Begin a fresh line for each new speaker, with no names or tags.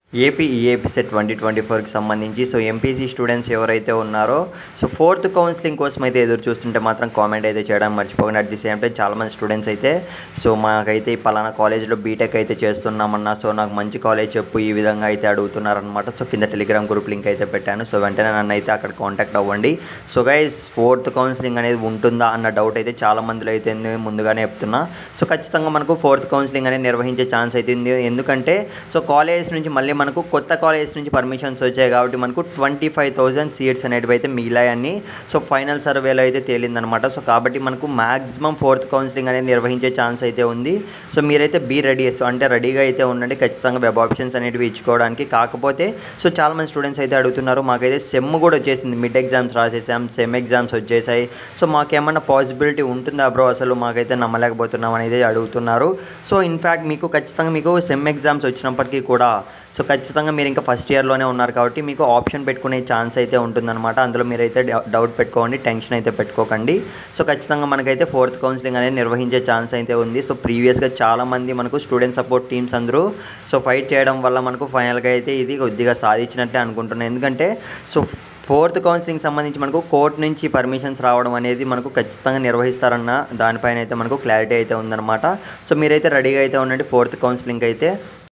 AP EAPCET twenty twenty ఫోర్కి సంబంధించి so MPC students ఎవరైతే ఉన్నారో సో ఫోర్త్ కౌన్సిలింగ్ కోసం అయితే ఎదురు చూస్తుంటే మాత్రం కామెంట్ అయితే చేయడం మర్చిపోకండి అట్ ది సేమ్ టైం చాలామంది స్టూడెంట్స్ అయితే సో మాకైతే ఈ పలానా కాలేజ్లో బీటెక్ అయితే చేస్తున్నామన్నా సో నాకు మంచి కాలేజ్ చెప్పు ఈ విధంగా అయితే అడుగుతున్నారనమాట సో కింద టెలిగ్రామ్ గ్రూప్ లింక్ అయితే పెట్టాను సో వెంటనే నన్ను అయితే అక్కడ కాంటాక్ట్ అవ్వండి సో గైస్ ఫోర్త్ కౌన్సిలింగ్ అనేది ఉంటుందా అన్న డౌట్ అయితే చాలా మందిలో అయితే ఉంది, ముందుగానే చెప్తున్నా సో ఖచ్చితంగా మనకు ఫోర్త్ కౌన్సిలింగ్ అనేది నిర్వహించే ఛాన్స్ అయితే ఉంది ఎందుకంటే సో కాలేజ్ నుంచి మళ్ళీ మనకు కొత్త కాలేజ్ నుంచి పర్మిషన్స్ వచ్చాయి కాబట్టి మనకు ట్వంటీ ఫైవ్ థౌజండ్ సీట్స్ అనేటివి అయితే మిగిలాయని సో ఫైనల్ సర్వేలో అయితే తేలిందనమాట సో కాబట్టి మనకు మ్యాక్సిమం ఫోర్త్ కౌన్సిలింగ్ అనేది నిర్వహించే ఛాన్స్ అయితే ఉంది సో మీరైతే బీ రెడీ సో అంటే రెడీగా అయితే ఉండండి ఖచ్చితంగా వెబ్ ఆప్షన్స్ అనేటివి ఇచ్చుకోవడానికి కాకపోతే సో చాలామంది స్టూడెంట్స్ అయితే అడుగుతున్నారు మాకైతే సెమ్ కూడా వచ్చేసింది మిడ్ ఎగ్జామ్స్ రాసేసాం సెమ్ ఎగ్జామ్స్ వచ్చేసాయి సో మాకేమన్నా పాసిబిలిటీ ఉంటుందా బ్రో అసలు మాకైతే నమ్మలేకపోతున్నాం అనేది అడుగుతున్నారు సో ఇన్ఫ్యాక్ట్ మీకు ఖచ్చితంగా మీకు సెమ్ ఎగ్జామ్స్ వచ్చినప్పటికీ కూడా సో ఖచ్చితంగా మీరు ఇంకా ఫస్ట్ ఇయర్లోనే ఉన్నారు కాబట్టి మీకు ఆప్షన్ పెట్టుకునే ఛాన్స్ అయితే ఉంటుందన్నమాట అందులో మీరైతే డౌ- డౌట్ పెట్టుకోండి టెన్షన్ అయితే పెట్టుకోకండి సో ఖచ్చితంగా మనకైతే ఫోర్త్ కౌన్సిలింగ్ అనేది నిర్వహించే ఛాన్స్ అయితే ఉంది సో ప్రీవియస్గా చాలామంది మనకు స్టూడెంట్ సపోర్ట్ టీమ్స్ అందరూ సో ఫైట్ చేయడం వల్ల మనకు ఫైనల్గా అయితే ఇది కొద్దిగా సాధించినట్లే అనుకుంటున్నాను ఎందుకంటే సో ఫోర్త్ కౌన్సిలింగ్ సంబంధించి మనకు కోర్టు నుంచి పర్మిషన్స్ రావడం అనేది మనకు ఖచ్చితంగా నిర్వహిస్తారన్న దానిపైన అయితే మనకు క్లారిటీ అయితే ఉందన్నమాట సో మీరైతే రెడీగా అయితే ఉండండి ఫోర్త్ కౌన్సిలింగ్ అయితే